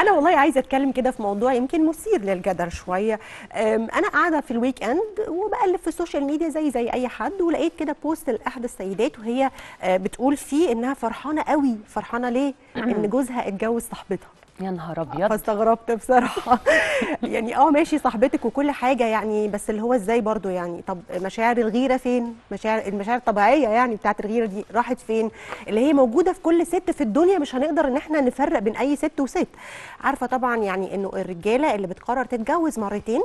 انا والله عايزه اتكلم كده في موضوع يمكن مثير للجدل شويه أم، انا قاعده في الويك اند وبقلب في السوشيال ميديا زي زي اي حد ولقيت كده بوست لاحدى السيدات وهي آه، بتقول فيه انها فرحانه قوي فرحانه ليه ان جوزها اتجوز صاحبتها يا نهار ابيض فاستغربت بصراحه يعني اه ماشي صاحبتك وكل حاجه يعني بس اللي هو ازاي برضو يعني طب مشاعر الغيره فين مشاعر المشاعر الطبيعيه يعني بتاعت الغيره دي راحت فين اللي هي موجوده في كل ست في الدنيا مش هنقدر ان احنا نفرق بين اي ست وست عارفه طبعا يعني انه الرجاله اللي بتقرر تتجوز مرتين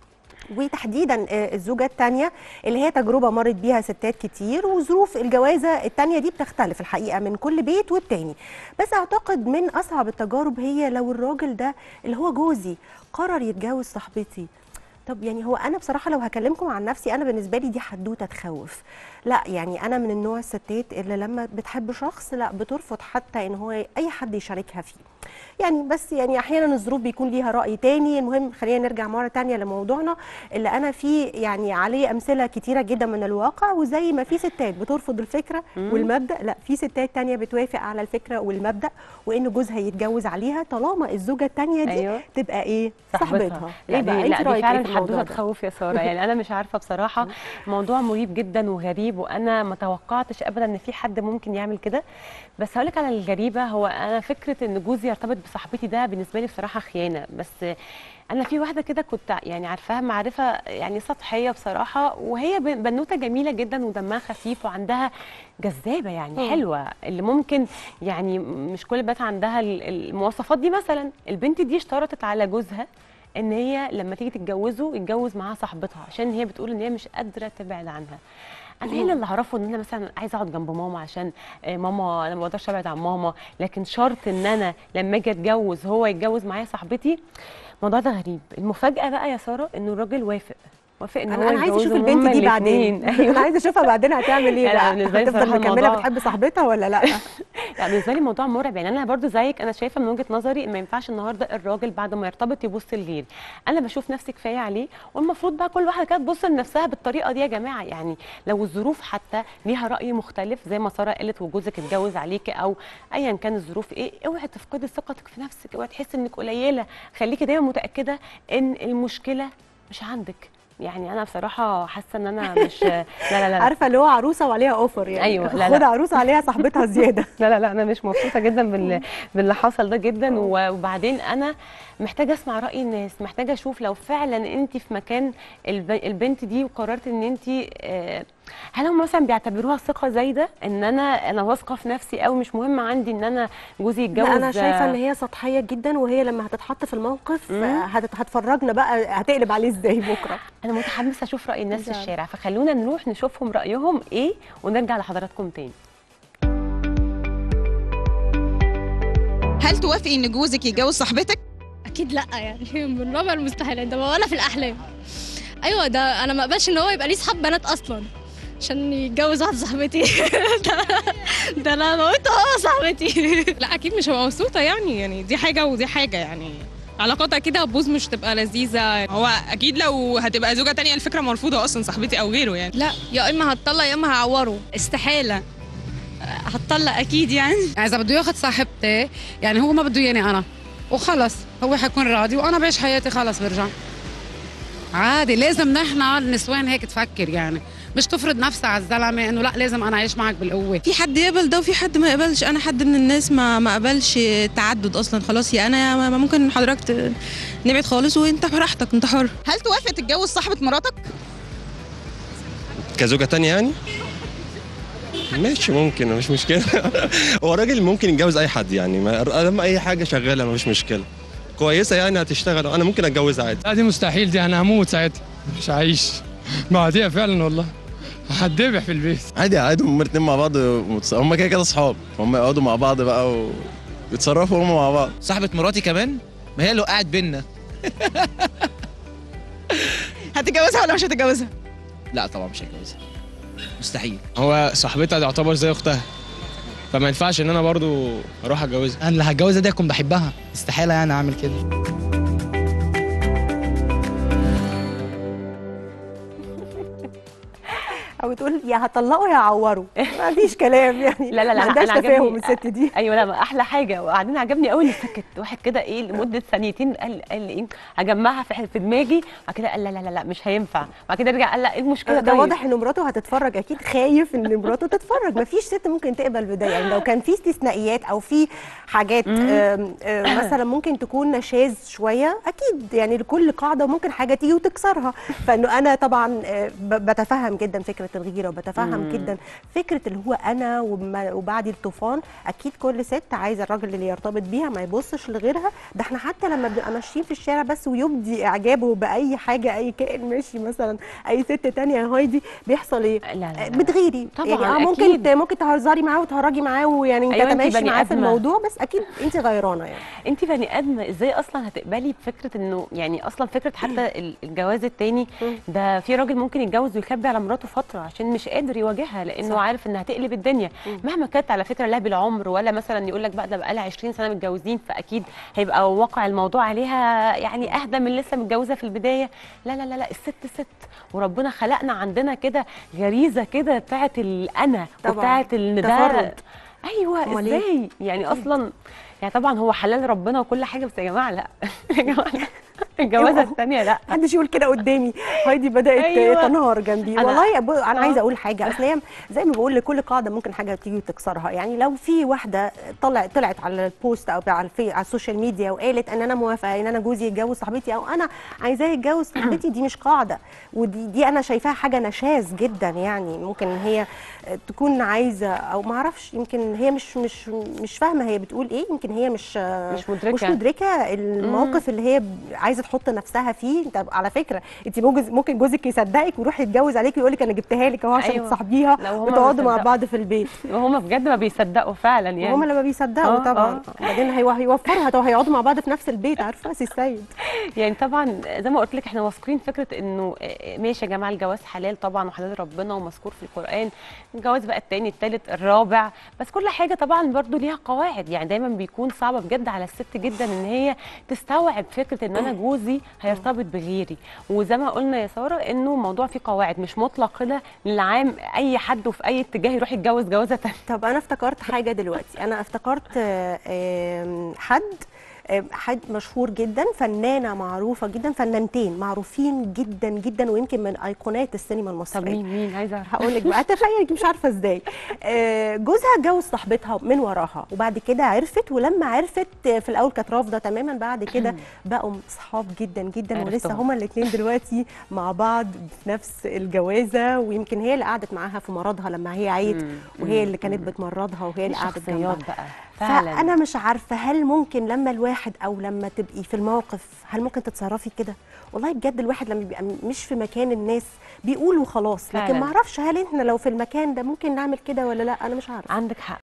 وتحديدا آه، الزوجه الثانيه اللي هي تجربه مرت بيها ستات كتير وظروف الجوازه الثانيه دي بتختلف الحقيقه من كل بيت والتاني بس اعتقد من اصعب التجارب هي لو الراجل ده اللي هو جوزي قرر يتجوز صاحبتي طب يعني هو انا بصراحه لو هكلمكم عن نفسي انا بالنسبه لي دي حدوته تخوف لا يعني انا من النوع الستات اللي لما بتحب شخص لا بترفض حتى ان هو اي حد يشاركها فيه يعني بس يعني احيانا الظروف بيكون ليها راي تاني المهم خلينا نرجع مره تانية لموضوعنا اللي انا فيه يعني عليه امثله كتيره جدا من الواقع وزي ما في ستات بترفض الفكره والمبدا لا في ستات تانية بتوافق على الفكره والمبدا وان جوزها يتجوز عليها طالما الزوجه التانية دي أيوة. تبقى ايه صاحبتها صاحبتها لا بقى؟ دي, لا أنت دي رأيك إيه فعلا في الموضوع حدوته ده؟ تخوف يا ساره يعني انا مش عارفه بصراحه موضوع مريب جدا وغريب وانا ما توقعتش ابدا ان في حد ممكن يعمل كده بس هقول لك على الغريبه هو انا فكره ان جوزي يرتبط بصاحبتي ده بالنسبه لي بصراحه خيانه بس انا في واحده كده كنت يعني عارفاها معرفه يعني سطحيه بصراحه وهي بن- بنوته جميله جدا ودمها خفيف وعندها جذابه يعني مم. حلوه اللي ممكن يعني مش كل البنات عندها ال- المواصفات دي مثلا البنت دي اشترطت على جوزها ان هي لما تيجي تتجوزه يتجوز معاها صاحبتها عشان هي بتقول ان هي مش قادره تبعد عنها انا هنا اللي اعرفه ان انا مثلا عايزه اقعد جنب ماما عشان آه، ماما انا ما بقدرش ابعد عن ماما لكن شرط ان انا لما اجي اتجوز هو يتجوز معايا صاحبتي الموضوع ده غريب المفاجاه بقى يا ساره انه الراجل وافق وافق ان انا هو انا عايزه اشوف يتجوزهم البنت هما دي الاتنين. بعدين انا عايزه اشوفها بعدين هتعمل ايه لا، لا، بقى بالنسبة لي هتفضل بصراحة مكمله الموضوع- بتحب صاحبتها ولا لا لا بالنسبه لي موضوع مرعب يعني انا برضو زيك انا شايفه من وجهه نظري ما ينفعش النهارده الراجل بعد ما يرتبط يبص لغير انا بشوف نفسي كفايه عليه والمفروض بقى كل واحده كده تبص لنفسها بالطريقه دي يا جماعه يعني لو الظروف حتى ليها راي مختلف زي ما ساره قالت وجوزك اتجوز عليكي او ايا كان الظروف ايه اوعي تفقدي ثقتك في نفسك اوعي تحسي انك قليله خليكي دايما متاكده ان المشكله مش عندك يعني انا بصراحه حاسه ان انا مش لا لا لا عارفه اللي هو عروسه وعليها اوفر يعني أيوة، لا، خد لا. عروسه عليها صاحبتها زياده لا لا لا انا مش مبسوطه جدا بال... باللي حصل ده جدا و- وبعدين انا محتاجه اسمع راي الناس محتاجه اشوف لو فعلا انت في مكان الب... البنت دي وقررت ان انت آه، هل هم مثلا بيعتبروها ثقه زايده ان انا انا واثقه في نفسي قوي مش مهم عندي ان انا جوزي يتجوز لا انا شايفه ان آه، هي سطحيه جدا وهي لما هتتحط في الموقف مم. آه، هت- هتفرجنا بقى هتقلب عليه ازاي بكره انا متحمسه اشوف راي الناس في بالظبط. الشارع فخلونا نروح نشوفهم رايهم ايه ونرجع لحضراتكم تاني هل توافقي ان جوزك يتجوز صاحبتك اكيد لا يعني من رابع المستحيلات ده ولا في الاحلام ايوه ده انا ما اقبلش ان هو يبقى ليه صحاب بنات اصلا عشان يتجوز واحده صاحبتي ده, ده انا موته اه صاحبتي لا اكيد مش هبقى مبسوطه يعني يعني دي حاجه ودي حاجه يعني علاقات اكيد هتبوظ مش تبقى لذيذه هو اكيد لو هتبقى زوجه تانية الفكره مرفوضه اصلا صاحبتي او غيره يعني لا يا اما هتطلق يا اما هعوره استحاله هتطلق اكيد يعني يعني اذا بده ياخذ صاحبتي يعني هو ما بده اياني انا وخلص هو حيكون راضي وانا بعيش حياتي خلص برجع عادي لازم نحن النسوان هيك تفكر يعني مش تفرض نفسها على الزلمه انه لا لازم انا اعيش معك بالقوه في حد يقبل ده وفي حد ما يقبلش انا حد من الناس ما ما قبلش تعدد اصلا خلاص يا انا يا ما- ممكن حضرتك ت- نبعد خالص وانت براحتك انت حر هل توافق تتجوز صاحبه مراتك كزوجة تانية يعني؟ ماشي ممكن مش مشكلة هو راجل ممكن يتجوز أي حد يعني ما لما أي حاجة شغالة مفيش مشكلة كويسة يعني هتشتغل أنا ممكن أتجوز عادي لا دي مستحيل دي انا هموت ساعتها مش هعيش بعديها فعلا والله هتذبح في البيت عادي عادي هم الاتنين مع بعض متص- هم كده كده اصحاب هم يقعدوا مع بعض بقى ويتصرفوا هم مع بعض صاحبة مراتي كمان ما هي اللي وقعت بينا هتتجوزها ولا مش هتتجوزها لا طبعا مش هتجوزها مستحيل هو صاحبتها تعتبر زي اختها فما ينفعش ان انا برضو اروح اتجوزها انا اللي هتجوزها دي اكون بحبها استحاله يعني اعمل كده او تقول يا هطلقوا يا هعوروا ما فيش كلام يعني لا لا لا ما أنا- عندهاش أنا تفاهم عجبني- الست دي ايوه لا ما احلى حاجه وبعدين عجبني قوي اللي سكت واحد كده ايه لمده ثانيتين قال قال ايه هجمعها في في دماغي بعد كده قال لا لا لا لا مش هينفع بعد كده رجع قال لا ايه المشكله ده طيب؟ واضح ان مراته هتتفرج اكيد خايف ان مراته تتفرج ما فيش ست ممكن تقبل بده يعني لو كان في استثناءات او في حاجات آم، آم، مثلا ممكن تكون نشاز شويه اكيد يعني لكل قاعده ممكن حاجه تيجي وتكسرها فانه انا طبعا آه، ب- بتفهم جدا فكره الغيره وبتفهم مم. جدا فكره اللي هو انا وما- وبعد الطوفان اكيد كل ست عايزه الراجل اللي يرتبط بيها ما يبصش لغيرها ده احنا حتى لما بنبقى ماشيين في الشارع بس ويبدي اعجابه باي حاجه اي كائن ماشي مثلا اي ست تانية يا هايدي بيحصل ايه لا لا لا. بتغيري طبعاً، يعني اه ممكن أكيد. ت- ممكن تهزري معاه وتهرجي معاه ويعني أيوة، أنت تتماشي بني معاه في آدمة. الموضوع بس اكيد انت غيرانه يعني انت بني ادمه ازاي اصلا هتقبلي بفكره انه يعني اصلا فكره حتى ال- الجواز التاني ده في راجل ممكن يتجوز ويخبي على مراته فتره عشان مش قادر يواجهها لانه صح. عارف انها هتقلب الدنيا مهما كانت على فكره لا بالعمر ولا مثلا يقول لك بقى ده بقى لها 20 سنه متجوزين فاكيد هيبقى واقع الموضوع عليها يعني اهدى من لسه متجوزه في البدايه لا لا لا لا الست ست وربنا خلقنا عندنا كده غريزه كده بتاعت الانا طبعاً. وبتاعت ان ده تفرد. ايوه أمال إيه؟ ازاي يعني اصلا يعني طبعا هو حلال ربنا وكل حاجه بس يا جماعه لا يا جماعه لا. الجوازه أيوة. الثانيه لا محدش يقول كده قدامي هايدي بدات أيوة. تنهار جنبي أنا- والله يا أبو- انا آه. عايزه اقول حاجه اصل هي زي ما بقول لكل قاعده ممكن حاجه تيجي وتكسرها يعني لو في واحده طلعت طلعت على البوست او على الفي على السوشيال ميديا وقالت ان انا موافقه ان انا جوزي يتجوز صاحبتي او انا عايزاه يتجوز صاحبتي دي مش قاعده ودي دي انا شايفاها حاجه نشاز جدا يعني ممكن هي تكون عايزه او ما اعرفش يمكن هي مش مش مش فاهمه هي بتقول ايه يمكن هي مش مش مدركة. مش مدركه الموقف اللي هي عايزه تحط نفسها فيه انت على فكره انت ممكن ممكن جوزك يصدقك ويروح يتجوز عليك ويقول لك انا جبتها لك اهو عشان أيوة. تصاحبيها لو هما وتقعدوا مع بيصدقوا. بعض في البيت وهم بجد ما بيصدقوا فعلا يعني وهم لما بيصدقوا آه، طبعا آه. بعدين هيو- هيوفرها طب هيقعدوا مع بعض في نفس البيت عارفه سي السيد يعني طبعا زي ما قلت لك احنا واثقين فكره انه ماشي يا جماعه الجواز حلال طبعا وحلال ربنا ومذكور في القران الجواز بقى التاني التالت الرابع بس كل حاجه طبعا برضو ليها قواعد يعني دايما بيكون صعبه بجد على الست جدا ان هي تستوعب فكره ان انا جوزي هيرتبط بغيري وزي ما قلنا يا ساره انه الموضوع فيه قواعد مش مطلق كده للعام اي حد وفي اي اتجاه يروح يتجوز جوازه تانية طب انا افتكرت حاجه دلوقتي انا افتكرت آه، آم، حد آه، حد مشهور جدا فنانه معروفه جدا فنانتين معروفين جدا جدا ويمكن من ايقونات السينما طب المصريه مين مين عايزه اعرف هقول لك بقى تخيلي مش عارفه ازاي آه، جوزها اتجوز صاحبتها من وراها وبعد كده عرفت ولما عرفت آه، في الاول كانت رافضه تماما بعد كده بقوا صحاب جدا جدا ولسه عرفتهم. هما الاثنين دلوقتي مع بعض في نفس الجوازه ويمكن هي اللي قعدت معاها في مرضها لما هي عيت مم. وهي اللي كانت بتمرضها وهي اللي قعدت جنبها شخصيات بقى فعلا فانا مش عارفه هل ممكن لما الواحد او لما تبقي في الموقف هل ممكن تتصرفي كده والله بجد الواحد لما بيبقى مش في مكان الناس بيقول وخلاص لكن فعلاً. ما اعرفش هل احنا لو في المكان ده ممكن نعمل كده ولا لا انا مش عارفه عندك حق